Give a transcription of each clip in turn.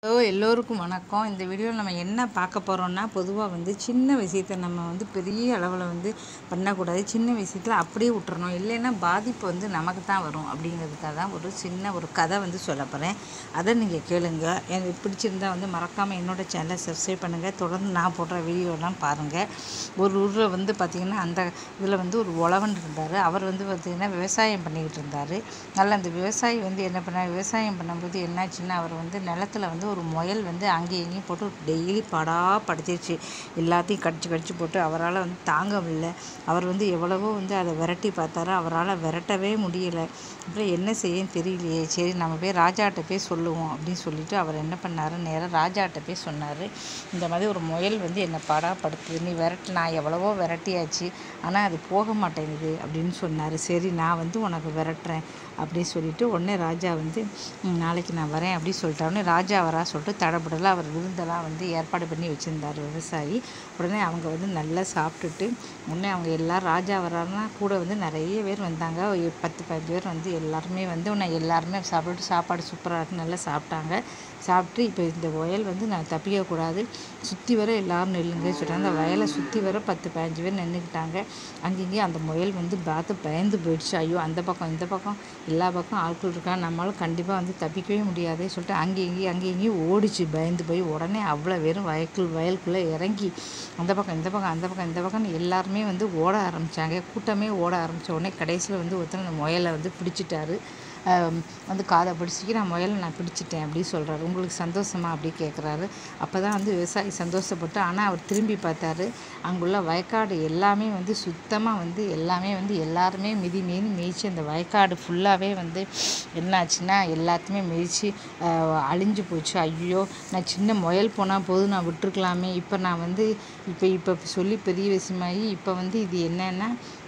hello எல்லோருக்கும் வணக்கம் இந்த வீடியோவில் நம்ம என்ன பார்க்க போகிறோம்னா பொதுவாக வந்து சின்ன விஷயத்தை நம்ம வந்து பெரிய அளவில் வந்து பண்ணக்கூடாது சின்ன விஷயத்தில் அப்படியே விட்டுறணும் இல்லைன்னா பாதிப்பு வந்து நமக்கு தான் வரும் அப்படிங்கிறதுக்காக தான் ஒரு சின்ன ஒரு கதை வந்து சொல்ல போகிறேன் அதை நீங்கள் கேளுங்க எனக்கு பிடிச்சிருந்தா வந்து மறக்காமல் என்னோட சேனலை சப்ஸ்கிரைப் பண்ணுங்கள் தொடர்ந்து நான் போடுற வீடியோலாம் பாருங்கள் ஒரு ஊரில் வந்து பார்த்திங்கன்னா அந்த இதில் வந்து ஒரு உழவன் இருந்தார் அவர் வந்து பார்த்திங்கன்னா விவசாயம் பண்ணிக்கிட்டு இருந்தார் நல்ல அந்த விவசாயி வந்து என்ன பண்ணார் விவசாயம் பண்ணும்போது என்னாச்சுன்னா அவர் வந்து நிலத்துல வந்து ஒரு முயல் வந்து அங்கேயும் இங்கேயும் போட்டு டெய்லி படா படுத்திருச்சு எல்லாத்தையும் கடிச்சு கடிச்சு போட்டு அவரால் வந்து தாங்க முடியல அவர் வந்து எவ்வளவோ வந்து அதை விரட்டி பார்த்தாரு அவரால் விரட்டவே முடியலை அப்புறம் என்ன செய்யன்னு தெரியலையே சரி நம்ம போய் ராஜாட்ட போய் சொல்லுவோம் அப்படின்னு சொல்லிட்டு அவர் என்ன பண்ணாரு நேராக ராஜாட்ட போய் சொன்னார் இந்த மாதிரி ஒரு முயல் வந்து என்னை படா படுத்துது நீ விரட்டு நான் எவ்வளவோ விரட்டியாச்சு ஆனால் அது போக மாட்டேங்குது அப்படின்னு சொன்னார் சரி நான் வந்து உனக்கு விரட்டுறேன் அப்படின்னு சொல்லிட்டு உடனே ராஜா வந்து "ம், நாளைக்கு நான் வரேன் அப்படின்னு சொல்லிட்ட உடனே ராஜா வரா சொல்லிட்டு தடபுடலாக அவர் விருந்தெல்லாம் வந்து ஏற்பாடு பண்ணி வச்சுருந்தார் விவசாயி உடனே அவங்க வந்து நல்லா சாப்பிட்டுட்டு உடனே அவங்க எல்லாரும் ராஜா வராருன்னா கூட வந்து நிறைய பேர் வந்தாங்க ஒரு பத்து பதினஞ்சு பேர் வந்து எல்லாருமே வந்து உன்னை எல்லாருமே சாப்பிட்டுட்டு சாப்பாடு சூப்பராக இருக்கு நல்லா சாப்பிட்டாங்க சாப்பிட்டு இப்போ இந்த வயல் வந்து நான் தப்பிக்கக்கூடாது சுற்றி வர எல்லாரும் நில்லுங்க சொல்லிட்டாங்க அந்த வயலை சுற்றி வர பத்து பதினஞ்சு பேர் நின்றுக்கிட்டாங்க அங்கங்கேயும் அந்த முயல் வந்து பார்த்து பயந்து போயிடுச்சு ஐயோ அந்த பக்கம் இந்த பக்கம் எல்லா பக்கம் ஆட்கள் இருக்கா நம்மளால கண்டிப்பாக வந்து தப்பிக்கவே முடியாதே சொல்லிட்டு அங்கே இங்கேயும் அங்கே இங்கேயும் ஓடிச்சு பயந்து போய் உடனே அவ்வளோ பேரும் வயலுக்குள் வயலுக்குள்ளே இறங்கி அந்த பக்கம் இந்த பக்கம் அந்த பக்கம் இந்த பக்கம் எல்லாருமே வந்து ஓட ஆரம்பித்தாங்க கூட்டமே ஓட ஆரம்பித்த உடனே கடைசியில் வந்து ஒருத்தர் அந்த முயலை வந்து பிடிச்சிட்டாரு ஆம், வந்து காதை பிடிச்சிக்கி நான் முயலை நான் பிடிச்சிட்டேன் அப்படி சொல்கிறாரு உங்களுக்கு சந்தோஷமா அப்படி கேட்குறாரு அப்போ தான் வந்து விவசாயி சந்தோஷப்பட்டு ஆனால் அவர் திரும்பி பார்த்தாரு அங்குள்ள வயக்காடு எல்லாமே வந்து சுத்தமாக வந்து எல்லாமே வந்து எல்லாருமே மிதி மீறி மேய்ச்சி அந்த வயக்காடு ஃபுல்லாகவே வந்து என்னாச்சுன்னா எல்லாத்தையுமே மிதித்து அழிஞ்சு போச்சு ஐயோ நான் சின்ன முயல் போனால் போதும் நான் விட்டுருக்கலாமே இப்போ நான் வந்து இப்போ இப்போ சொல்லி பெரிய விஷயமாகி இப்போ வந்து இது என்னன்னா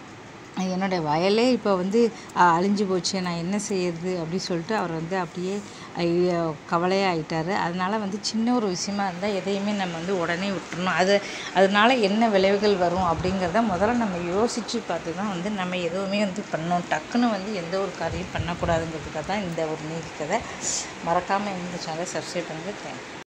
என்னோட வயலே இப்போ வந்து அஹ், அழிஞ்சு போச்சு நான் என்ன செய்யறது அப்படி சொல்லிட்டு அவர் வந்து அப்படியே ஐயோ, கவலையா ஆயிட்டாரு அதனால வந்து சின்ன ஒரு விஷயமா இருந்தால் எதையுமே நம்ம வந்து உடனே விட்டுறணும் அது அதனால என்ன விளைவுகள் வரும் அப்படிங்கிறத முதல்ல நம்ம யோசித்து பார்த்து தான் வந்து நம்ம எதுவுமே வந்து பண்ணணும் டக்குன்னு வந்து எந்த ஒரு காரியம் பண்ணக்கூடாதுங்கிறதுக்காக தான் இந்த ஒரு நீதி கதை மறக்காமல் இந்த சேனலை சப்ஸ்கிரைப் பண்ணுங்கள் தேங்க்யூ